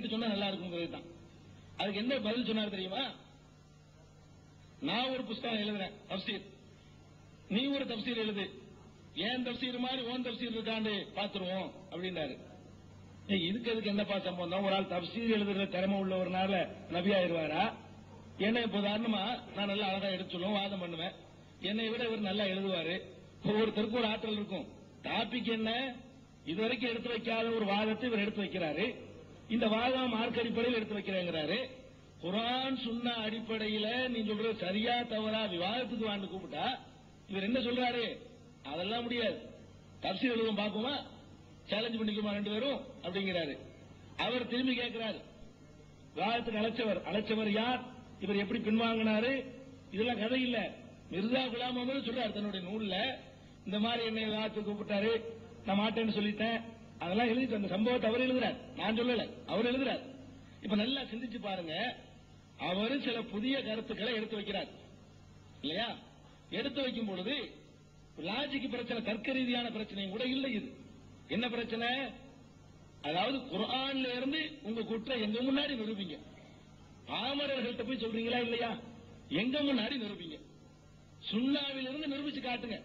right சொன்னா நல்லா இருக்குங்கிறது தான் அதுக்கு என்ன பதில் சொன்னார் தெரியுமா நான் ஒரு புஸ்தகம் எழுதுறேன் தப்சீர் நீ ஒரு தப்சீர் எழுது ஏன் தப்சீர் மாதிரி ஓன் தப்சீர் இருக்காண்டு பாத்துருவோம் அப்படின்னாரு ஏய், இதுக்கு எதுக்கு என்னப்பா சம்பந்தம் ஒரு ஆள் தப்சீர் எழுதுற திறமை உள்ளவர்னால நபி ஆயிருவாரா என்ன இப்ப உதாரணமா நான் நல்லா அழகா எடுத்து சொல்லுவேன் வாதம் பண்ணுவேன் என்னை விட இவர் நல்லா எழுதுவாரு ஒவ்வொருத்தருக்கும் ஒரு ஆற்றல் இருக்கும் டாபிக் என்ன இதுவரைக்கும் எடுத்து வைக்காத ஒரு வாதத்தை இவர் எடுத்து வைக்கிறாரு இந்த வாதம் மார்க் அடிப்படையில் எடுத்து வைக்கிறேங்கிறாரு குரான் சுன்னா அடிப்படையில நீ சொல்றது சரியா தவறா விவாதத்துக்கு வாண்டு கூப்பிட்டா இவர் என்ன சொல்றாரு அதெல்லாம் முடியாது தப்சீர் எழுதுவோம் பாப்போமா சேலஞ்ச் பண்ணிக்குமா ரெண்டு பேரும் அப்படிங்கிறாரு அவர் திரும்பி கேட்கிறாரு விவாதத்துக்கு அழைச்சவர் அழைச்சவர் யார் இவர் எப்படி பின்வாங்கினாரு இதெல்லாம் கதை இல்ல மிர்சா குலாம் அஹமது சொல்றாரு தன்னுடைய நூல்ல இந்த மாதிரி என்னை விவாதத்துக்கு கூப்பிட்டாரு நான் மாட்டேன்னு சொல்லிட்டேன் அதெல்லாம் எழுதிட்டு அந்த சம்பவத்தை அவர் எழுதுறார் நான் சொல்லல அவர் எழுதுறார் இப்ப நல்லா சிந்திச்சு பாருங்க அவரு சில புதிய கருத்துக்களை எடுத்து வைக்கிறார் இல்லையா எடுத்து வைக்கும் பொழுது லாஜிக் பிரச்சனை தர்க்க ரீதியான பிரச்சனையும் கூட இல்லை இது என்ன பிரச்சனை அதாவது குர்ஆன்ல இருந்து உங்க குற்றம் எங்க முன்னாடி நிரூபிங்க பாமரர்கள்ட்ட போய் சொல்றீங்களா இல்லையா எங்க முன்னாடி நிரூபிங்க சுண்ணாவில் இருந்து நிரூபிச்சு காட்டுங்க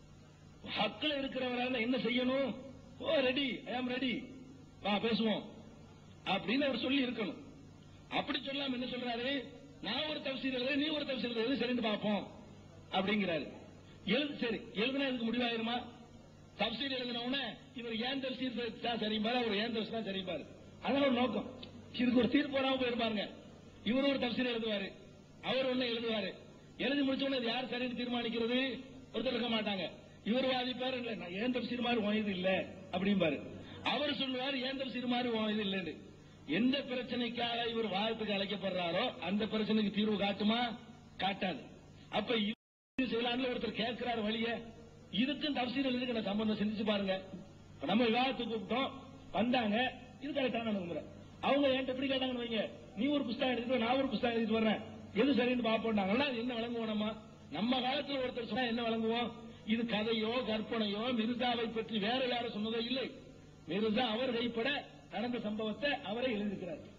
ஹக்கில் இருக்கிறவரால என்ன செய்யணும் ஓ ரெடி ஐ ஆம் ரெடி வா பேசுவோம் அப்படின்னு அவர் சொல்லி இருக்கணும் அப்படி சொல்லாம என்ன சொல்றாரு நான் ஒரு தப்சீர் எழுது நீ ஒரு தப்சீர் எழுது சரின்னு பார்ப்போம் அப்படிங்கிறாரு எழுது சரி எழுதுனா இதுக்கு முடிவாயிருமா தப்சீர் எழுதின உடனே இவர் ஏன் தப்சீர் தான் சரிம்பாரு அவர் ஏன் தப்சீர் தான் சரிம்பாரு அதான் ஒரு நோக்கம் இதுக்கு ஒரு தீர்ப்பு வராம போயிருப்பாருங்க இவர் ஒரு தப்சீர் எழுதுவாரு அவர் ஒண்ணு எழுதுவாரு எழுதி முடிச்ச உடனே இது யார் சரின்னு தீர்மானிக்கிறது ஒருத்தர் இருக்க மாட்டாங்க இவர் வாதிப்பாரு இல்ல நான் ஏன் தப்சீர் மாதிரி உன் இது இல்ல அப்படிம்பாரு அவர் சொல்லுவாரு ஏன் தப்சீர் மாதிரி உன் இது இல்லன்னு எந்த பிரச்சனைக்காக இவர் வாதத்துக்கு அழைக்கப்படுறாரோ அந்த பிரச்சனைக்கு தீர்வு காட்டுமா காட்டாது அப்ப இது செய்யலாம்னு ஒருத்தர் கேட்கிறாரு வழிய இதுக்கும் தப்சீர் எழுதுக்கு சம்பந்தம் சிந்திச்சு பாருங்க இப்ப நம்ம விவாதத்துக்கு கூப்பிட்டோம் வந்தாங்க இது கரெக்டான அணுகுமுறை அவங்க என்கிட்ட எப்படி கேட்டாங்கன்னு வைங்க நீ ஒரு புஸ்தகம் எழுதிட்டு வா, நான் ஒரு புஸ்தகம் எழுதிட்டு வர்றேன் எது சரின்னு பாப்போம்னாங்கன்னா அது என்ன வழங்குவோம் நம்ம நம்ம காலத்துல ஒருத்தர் சொன்னா என்ன வழங்குவோம் இது கதையோ கற்பனையோ மிர்சாவை பற்றி வேற யாரும் சொன்னதோ இல்லை மிர்சா அவர் கைப்பட நடந்த சம்பவத்தை அவரே எழுதியிருக்கிறார்